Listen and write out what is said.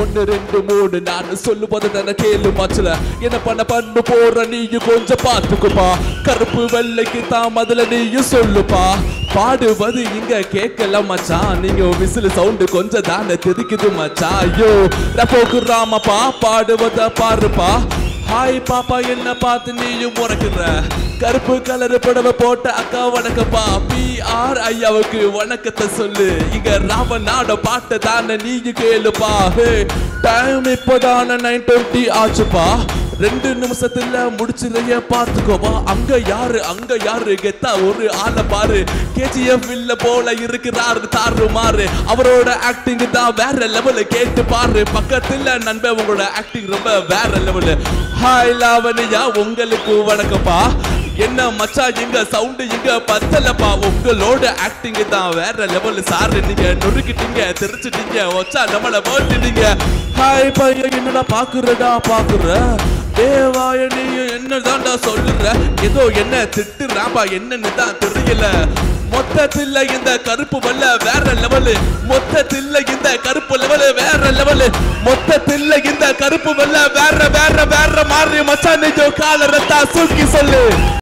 ஒன்னு ரெண்டு மூணு நான் சொல்லுவது தானே கேளு மச்சல என்ன பண்ண பண்ணு போற நீயும் கொஞ்சம் பார்த்துக்குப்பா கருப்பு வெள்ளைக்கு தான் முதல்ல நீயும் சொல்லுப்பா பாடுவது இங்க கேட்கல மச்சான் நீங்க விசில் சவுண்டு கொஞ்சம் தானே தெரிக்குது மச்சான் ஐயோ ரப்போக்கு ராமப்பா பாடுவத பாருப்பா ஹாய் பாப்பா என்ன பார்த்து நீயும் முறைக்கிற கருப்பு கலர் புடவை போட்ட அக்கா வணக்கப்பா பி ஆர் ஐயாவுக்கு வணக்கத்தை சொல்லு இங்க ராம நாட பாட்ட தானே நீங்க கேளுப்பா டைம் இப்போதான நைன் டுவெண்ட்டி ஆச்சுப்பா ரெண்டு நிமிஷத்துல முடிச்சிருக்க பாத்துக்கோவா அங்க யாரு அங்க யாரு கெத்தா ஒரு ஆளை பாரு கேஜிஎஃப் இல்ல போல இருக்கிறாரு தாறு மாறு அவரோட ஆக்டிங் தான் வேற லெவலு கேட்டு பாரு பக்கத்துல நண்பன் உங்களோட ஆக்டிங் ரொம்ப வேற லெவலு ஹாய் லாவணியா உங்களுக்கு வணக்கம்ப்பா என்ன மச்சான் எங்க சவுண்ட் எங்க பத்தலப்பா உங்களோட ஆக்டிங் தான் வேற லெவல் சாரு நீங்க நொறுக்கிட்டீங்க தெரிச்சிட்டீங்க வச்சா நம்மள போட்டுட்டீங்க ஹாய் பையன் என்னடா பாக்குறடா பாக்குற தேவாய நீ என்னதான்டா சொல்லுற ஏதோ என்ன திட்டுறாப்பா என்னன்னு தான் தெரியல மொத்தத்தில் இந்த கருப்பு வல்ல வேற லெவலு மொத்தத்தில் இந்த கருப்பு லெவலு வேற லெவலு மொத்தத்தில் இந்த கருப்பு வல்ல வேற வேற வேற மாறி மச்சான் நிஜம் கால ரத்தா சூக்கி சொல்லு